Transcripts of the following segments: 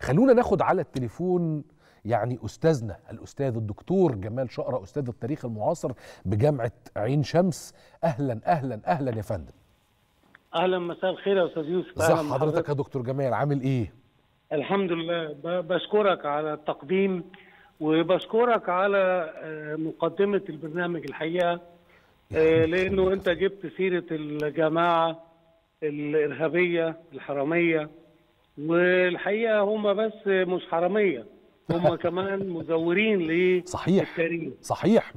خلونا ناخد على التليفون يعني استاذنا الاستاذ الدكتور جمال شقرة استاذ التاريخ المعاصر بجامعه عين شمس اهلا اهلا اهلا يا فندم اهلا مساء الخير يا استاذ يوسف ازي أهلاً حضرتك يا دكتور جمال عامل ايه الحمد لله ب- بشكرك على التقديم وبشكرك على آه، مقدمه البرنامج الحقيقه آه، لانه انت جبت سيره الجماعه الارهابيه الحراميه والحقيقه هم بس مش حراميه هم كمان مزورين صحيح للتاريخ صحيح 100%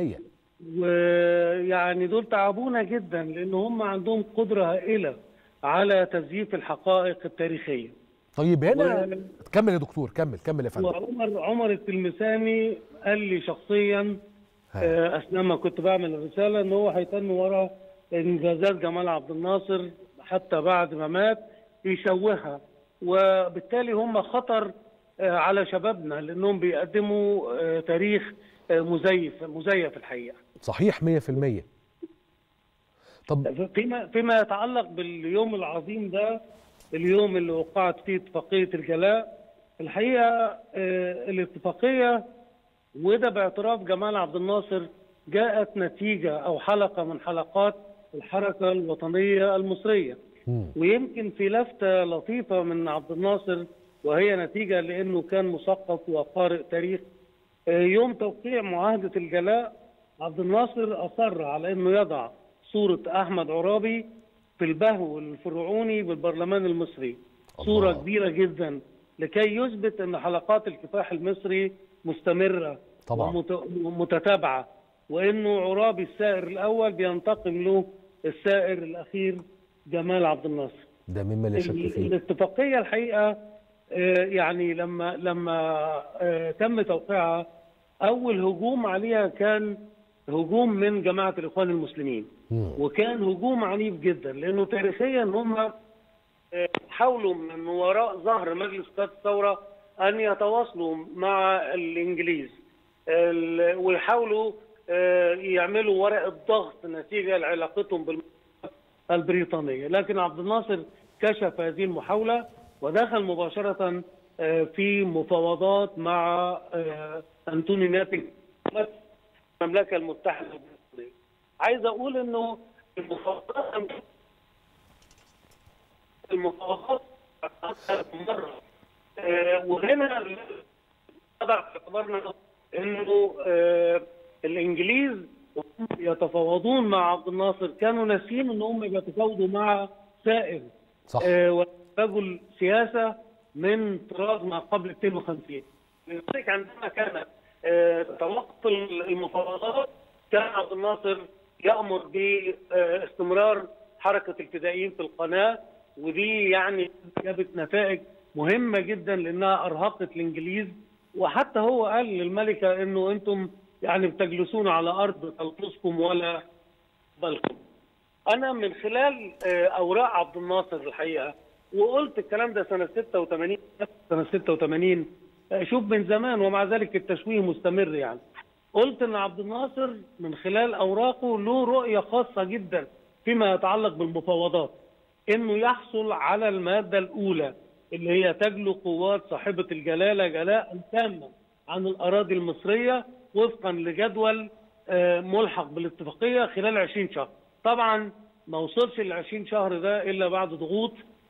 ويعني دول تعبونا جدا لان هم عندهم قدره هائله على تزييف الحقائق التاريخيه طيب هنا و- كمل يا دكتور كمل كمل يا فندم وعمر عمر التلمساني قال لي شخصيا ها. آه، اثناء ما كنت بعمل الرساله ان هو هيتم ورا انجازات جمال عبد الناصر حتى بعد ما مات يشوهها وبالتالي هم خطر آه، على شبابنا لانهم بيقدموا آه، تاريخ آه، مزيف مزيف الحقيقه صحيح 100% طب فيما فيما يتعلق باليوم العظيم ده اليوم اللي وقعت فيه اتفاقيه الجلاء الحقيقه آه، الاتفاقيه وده باعتراف جمال عبد الناصر جاءت نتيجه او حلقه من حلقات الحركه الوطنيه المصريه مم. ويمكن في لفته لطيفه من عبد الناصر وهي نتيجه لانه كان مثقف وقارئ تاريخ آه، يوم توقيع معاهده الجلاء عبد الناصر اصر على انه يضع صوره احمد عرابي في البهو الفرعوني بالبرلمان المصري صوره الله. كبيره جدا لكي يثبت ان حلقات الكفاح المصري مستمره طبعا. ومت- ومتتابعه وانه عرابي السائر الاول بينتقم له السائر الاخير جمال عبد الناصر ده مما لا شك ال- فيه الاتفاقيه الحقيقه آه، يعني لما لما آه، تم توقيعها اول هجوم عليها كان هجوم من جماعه الاخوان المسلمين مم. وكان هجوم عنيف جدا لانه تاريخيا هم آه، حاولوا من وراء ظهر مجلس قياده الثوره ان يتواصلوا مع الانجليز ال- ويحاولوا آه، يعملوا ورقه ضغط نتيجه لعلاقتهم بالمملكه البريطانيه، لكن عبد الناصر كشف هذه المحاوله ودخل مباشره آه، في مفاوضات مع آه، انتوني نابل المملكه المتحده البريطانيه. عايز اقول انه المفاوضات المفاوضات أكثر من مره آه، وهنا نضع في اعتبارنا انه آه، الانجليز وهم يتفاوضون مع عبد الناصر كانوا ناسيين ان هم بيتفاوضوا مع سائر صح آه، ورجل سياسه من طراز ما قبل 52 لذلك عندما كان آه، توقف المفاوضات كان عبد الناصر يامر باستمرار حركه الفدائيين في القناه ودي يعني جابت نتائج مهمه جدا لانها ارهقت الانجليز وحتى هو قال للملكه انه انتم يعني بتجلسون على ارض تلطسكم ولا بالكم انا من خلال آه، اوراق عبد الناصر الحقيقه وقلت الكلام ده سنه 86 سنه 86 آه، شوف من زمان ومع ذلك التشويه مستمر يعني قلت ان عبد الناصر من خلال اوراقه له رؤيه خاصه جدا فيما يتعلق بالمفاوضات انه يحصل على الماده الاولى اللي هي تجلو قوات صاحبه الجلاله جلاء تاما عن الاراضي المصريه وفقا لجدول آه، ملحق بالاتفاقيه خلال 20 شهر. طبعا ما وصلش ل 20 شهر ده الا بعد ضغوط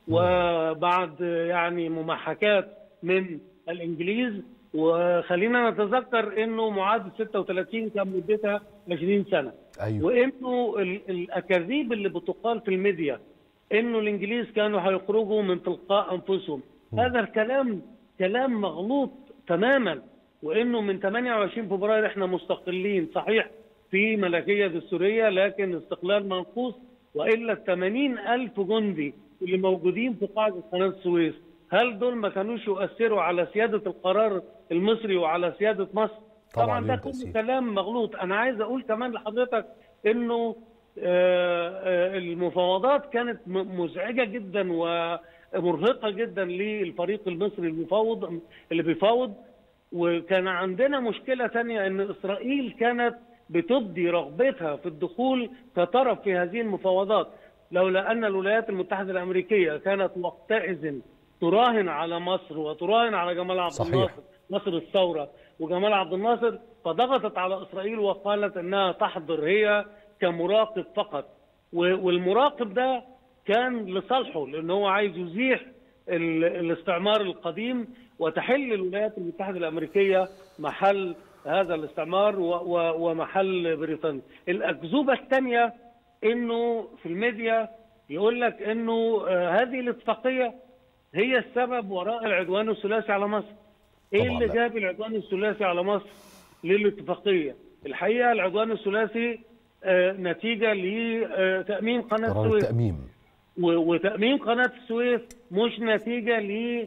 وبعد آه، يعني ممحكات من الانجليز وخلينا نتذكر انه معاهده 36 كان مدتها 20 سنه. ايوه وانه ال- الاكاذيب اللي بتقال في الميديا انه الانجليز كانوا هيخرجوا من تلقاء انفسهم هذا الكلام كلام مغلوط تماما وانه من 28 فبراير احنا مستقلين صحيح في ملكيه دستوريه لكن استقلال منقوص والا ال 80 الف جندي اللي موجودين في قاعده قناه السويس هل دول ما كانوش يؤثروا على سياده القرار المصري وعلى سياده مصر؟ طبعاً طبعا ده ليهم كله تأثير. كلام مغلوط انا عايز اقول كمان لحضرتك انه آه، آه، المفاوضات كانت م- مزعجه جدا ومرهقه جدا للفريق المصري المفاوض اللي بيفاوض وكان عندنا مشكله ثانيه ان اسرائيل كانت بتبدي رغبتها في الدخول كطرف في هذه المفاوضات لولا ان الولايات المتحده الامريكيه كانت وقتئذ تراهن على مصر وتراهن على جمال عبد صحيح. الناصر مصر الثوره وجمال عبد الناصر فضغطت على اسرائيل وقالت انها تحضر هي كمراقب فقط و- والمراقب ده كان لصالحه لان هو عايز يزيح ال- الاستعمار القديم وتحل الولايات المتحده الامريكيه محل هذا الاستعمار و- و- ومحل بريطانيا. الاكذوبه الثانيه انه في الميديا يقول لك انه آه، هذه الاتفاقيه هي السبب وراء العدوان الثلاثي على مصر. ايه طبعاً اللي لا. جاب العدوان الثلاثي على مصر للاتفاقيه؟ الحقيقه العدوان الثلاثي آه، نتيجه لتاميم قناه قرار السويس التاميم و- وتأميم قناة السويس مش نتيجة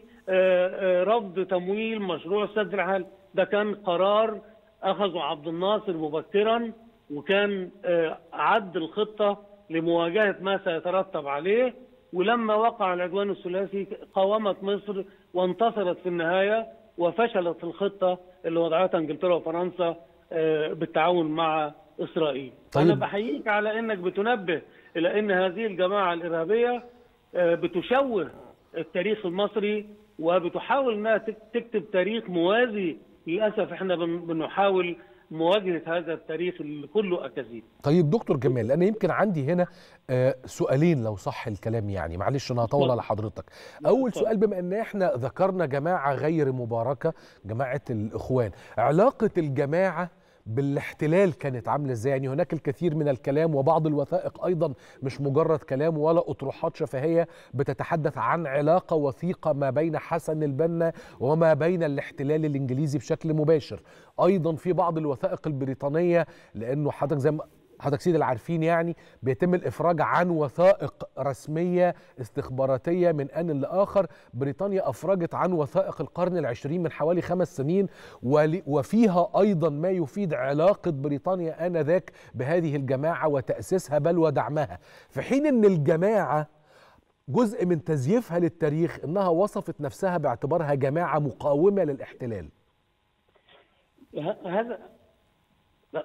لرفض تمويل مشروع السد العالي ده كان قرار أخذه عبد الناصر مبكرا وكان آه، عد الخطة لمواجهة ما سيترتب عليه ولما وقع العدوان الثلاثي قاومت مصر وانتصرت في النهاية وفشلت الخطة اللي وضعتها انجلترا وفرنسا آه، بالتعاون مع اسرائيل. طيب. انا بحييك على انك بتنبه الى ان هذه الجماعه الارهابيه آه، بتشوه التاريخ المصري وبتحاول انها تك- تكتب تاريخ موازي للاسف احنا بن- بنحاول مواجهه هذا التاريخ اللي كله اكاذيب. طيب دكتور جمال انا يمكن عندي هنا آه، سؤالين لو صح الكلام يعني معلش انا هطول اتفضل. على حضرتك اول اتفضل. سؤال بما ان احنا ذكرنا جماعه غير مباركه جماعه الاخوان علاقه الجماعه بالاحتلال كانت عامله ازاي يعني هناك الكثير من الكلام وبعض الوثائق ايضا مش مجرد كلام ولا اطروحات شفهيه بتتحدث عن علاقه وثيقه ما بين حسن البنا وما بين الاحتلال الانجليزي بشكل مباشر ايضا في بعض الوثائق البريطانيه لانه حضرتك زي ما حضرتك سيدي العارفين يعني بيتم الافراج عن وثائق رسميه استخباراتيه من ان لاخر بريطانيا افرجت عن وثائق القرن العشرين من حوالي خمس سنين ول- وفيها ايضا ما يفيد علاقه بريطانيا انذاك بهذه الجماعه وتاسيسها بل ودعمها في حين ان الجماعه جزء من تزييفها للتاريخ انها وصفت نفسها باعتبارها جماعه مقاومه للاحتلال ه- هذا لا.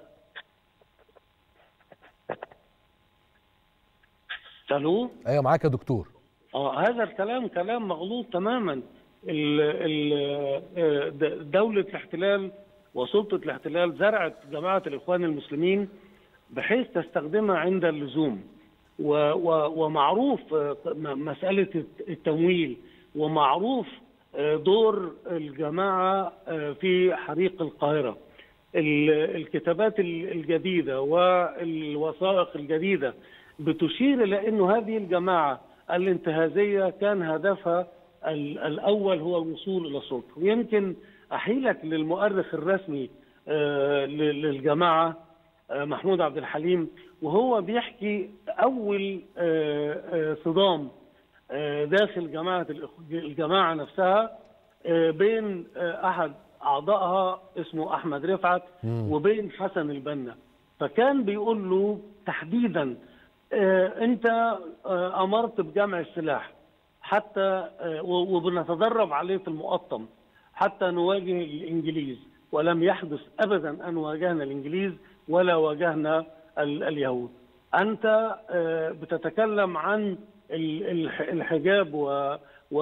الو ايوه معاك يا دكتور اه هذا الكلام كلام مغلوط تماما ال ال آه، د- دولة الاحتلال وسلطة الاحتلال زرعت جماعة الإخوان المسلمين بحيث تستخدمها عند اللزوم و و ومعروف آه، م- مسألة الت- التمويل ومعروف آه، دور الجماعة آه، في حريق القاهرة ال- الكتابات ال- الجديدة والوثائق الجديدة بتشير إلى أنه هذه الجماعة الانتهازية كان هدفها ال- الأول هو الوصول إلى السلطة ويمكن أحيلك للمؤرخ الرسمي آه، ل- للجماعة آه، محمود عبد الحليم وهو بيحكي أول آه، آه، صدام آه، داخل جماعة الإخ- الجماعة نفسها آه، بين آه، أحد أعضائها اسمه أحمد رفعت وبين حسن البنا فكان بيقول له تحديدا آه، أنت آه، أمرت بجمع السلاح حتى آه، و- وبنتدرب عليه في المقطم حتى نواجه الإنجليز ولم يحدث أبدا أن واجهنا الإنجليز ولا واجهنا ال- اليهود أنت آه، بتتكلم عن ال- الح- الحجاب و-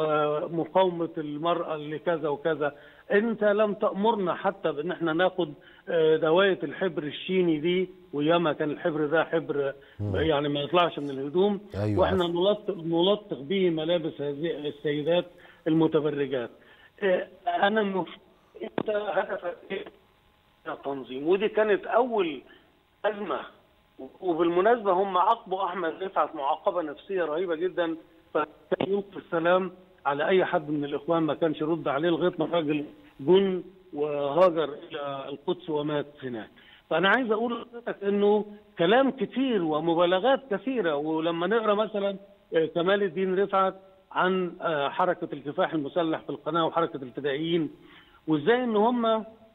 ومقاومة المرأة لكذا وكذا أنت لم تأمرنا حتى بأن احنا ناخد آه، دواية الحبر الشيني دي وياما كان الحبر ده حبر يعني ما يطلعش من الهدوم أيوة. واحنا نلطخ نلطخ به ملابس هذه السيدات المتبرجات آه، انا مف... انت هدفك ايه يا تنظيم ودي كانت اول ازمه وبالمناسبه هم عاقبوا احمد رفعت معاقبه نفسيه رهيبه جدا فكان يلقي السلام على اي حد من الاخوان ما كانش يرد عليه لغايه ما الراجل جن وهاجر الى القدس ومات هناك. فانا عايز اقول لحضرتك انه كلام كتير ومبالغات كثيره ولما نقرا مثلا آه، كمال الدين رفعت عن آه، حركه الكفاح المسلح في القناه وحركه الفدائيين وازاي ان هم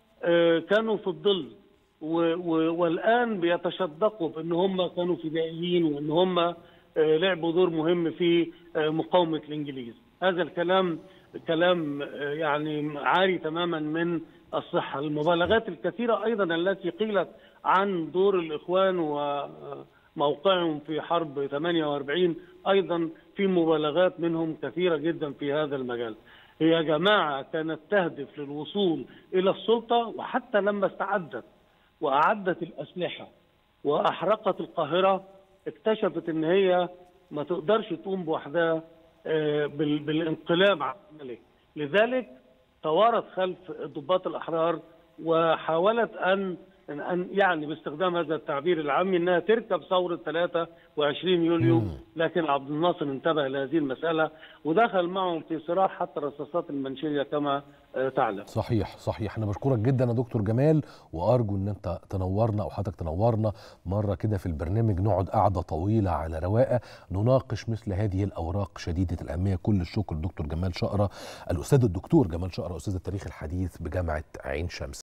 آه، كانوا في الظل و- و- والان بيتشدقوا بان هم كانوا فدائيين وان هم آه، لعبوا دور مهم في آه، مقاومه الانجليز هذا الكلام كلام آه، يعني عاري تماما من الصحه المبالغات الكثيره ايضا التي قيلت عن دور الاخوان وموقعهم في حرب 48 ايضا في مبالغات منهم كثيره جدا في هذا المجال. هي جماعه كانت تهدف للوصول الى السلطه وحتى لما استعدت واعدت الاسلحه واحرقت القاهره اكتشفت ان هي ما تقدرش تقوم بوحدها آه، بال- بالانقلاب عملي لذلك توارت خلف ضباط الاحرار وحاولت ان ان يعني باستخدام هذا التعبير العامي انها تركب ثوره 23 يوليو لكن عبد الناصر انتبه لهذه المساله ودخل معهم في صراع حتى الرصاصات المنشيه كما آه، تعلم صحيح صحيح انا بشكرك جدا يا دكتور جمال وارجو ان انت تنورنا او حضرتك تنورنا مره كده في البرنامج نقعد قعده طويله على رواقه نناقش مثل هذه الاوراق شديده الاهميه كل الشكر دكتور جمال شقره الاستاذ الدكتور جمال شقره استاذ التاريخ الحديث بجامعه عين شمس